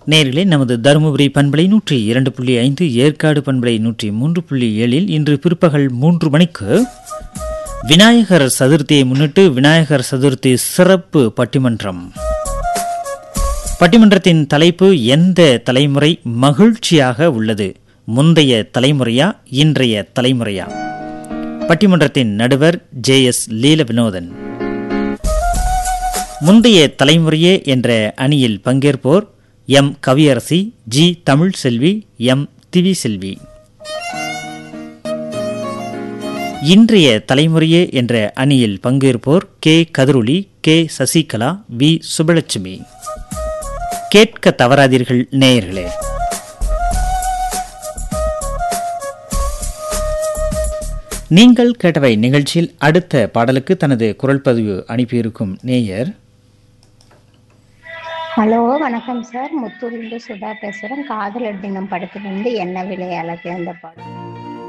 நேர்களே நமது தருமபுரி பண்பலை நூற்றி இரண்டு புள்ளி ஐந்து ஏற்காடு பண்பலை நூற்றி மூன்று புள்ளி ஏழில் இன்று பிற்பகல் மூன்று மணிக்கு விநாயகர் சதுர்த்தியை முன்னிட்டு விநாயகர் சதுர்த்தி சிறப்பு பட்டிமன்றம் பட்டிமன்றத்தின் தலைப்பு எந்த தலைமுறை மகிழ்ச்சியாக உள்ளது முந்தைய தலைமுறையா இன்றைய தலைமுறையா பட்டிமன்றத்தின் நடுவர் ஜே எஸ் லீல வினோதன் முந்தைய தலைமுறையே என்ற அணியில் பங்கேற்போர் M Kaviyarasi G Tamil Selvi M Divi Selvi இன்றைய தலைமுறையே என்ற அணியில் பங்கேற்போர் K Kathiroli K Sasikala V Subalakshmi கேட்க தவறாதீர்கள் நேயர்களே நீங்கள் கேட்டவை நிகழ்ச்சியில் அடுத்த பாடலுக்கு தனது குரல் பதிவு அனுப்பியிருக்கும் நேயர் ஹலோ வணக்கம் சார் முத்தூர்லேருந்து சுதா பேசுகிறேன் காதலர் தினம் படத்துலேருந்து என்ன விலை அழகு அந்த படம்